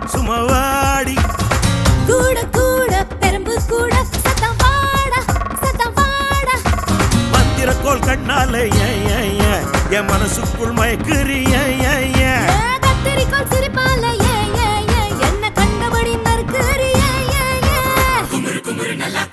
சுமவாடி கூட கூட பெரம்பு கூட சத்தம் வாடா சத்தம் வாடா மந்திரக்கோள் கண்ணால ஏன் ஏன் ஏன் என் மனசுக்குள் மயக்குறி ஏன் ஏன் ஏன் ஏ, கத்தரிக்கோல் சிரிப்பால ஏ ஏ ஏ என்ன கண்டபடி நறுக்குறி ஏ ஏ ஏ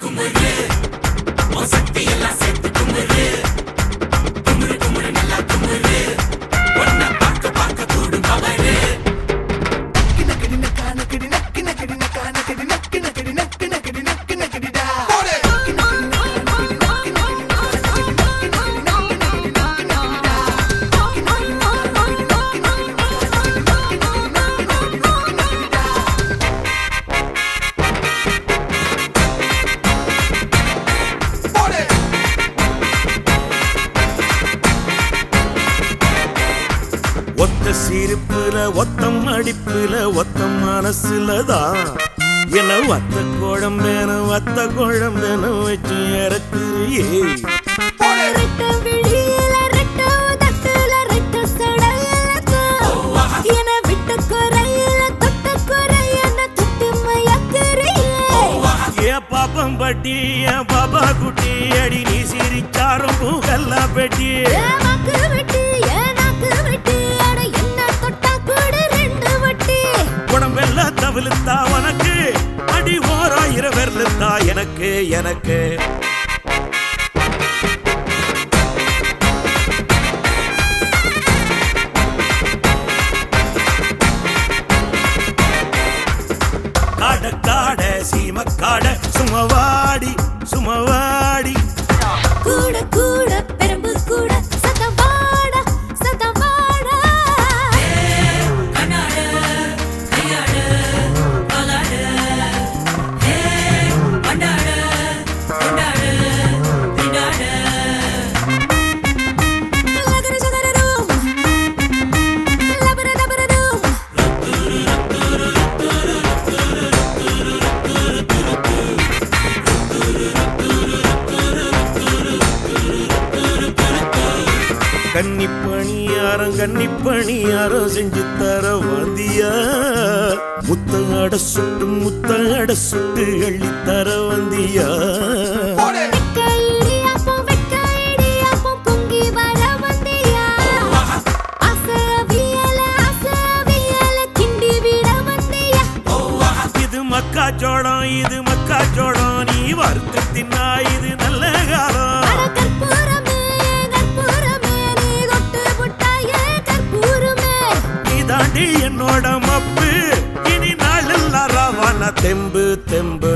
ஒத்த சிரிப்புல ஒத்தம் அடிப்புல ஒத்தம் மனசுல தான் என்ன வத்த குழம்பேன வத்த குழம்பேன வச்சு இறக்குறியே ரெட்ட விழியில ரெட்ட உதட்டுல ரெட்ட சடையில என விட்ட குறையில தொட்ட குறையன தொட்டு மயக்குறியே ஏன் பாப்பம் பட்டி ஏன் பாப்பா குட்டி அடி நீ சிரிச்சாரும் பூகல்லா பெட்டி ஏனாக்கு வெட்டி ஏனாக்கு வெட்டி அட என்ன தொட்டா கூட ரெண்டு வட்டி உடம்பெல்லாம் தவிழுத்தா உனக்கு அடி ஓராயிரம் வெர்லுத்தா எனக்கு எனக்கு காட காட சீம காட சுமவாடி சுமவாடி கூட கூட பெரம்பு கூட சத்தம் வாடா சத்தம் வாடா லகர சகர ரூம் லபர லபர ரூம் கன்னி பணியாரம் கன்னி பணியாரம் செஞ்சு தர வந்தியா முத்த அட சுட்டு முத்த அட சுட்டு அள்ளி தர வந்தியா வெக்க இடியாப்பம் வெக்க இடியாப்பம் பொங்கி வர வந்தியா அசவியல அசவியல கிண்டி விட வந்தியா இது மக்கா ஜோடம் இது மக்கா ஜோடம் நீ வறுத்து தின்னா இது நல்ல காலம் அட கற்பூரமே கற்பூரமே நீ கொட்டு புட்டாயே கற்பூரமே நீ தாண்டி என்னோட மப்பு இனி நாளெல்லாம் ராவான தெம்பு தெம்பு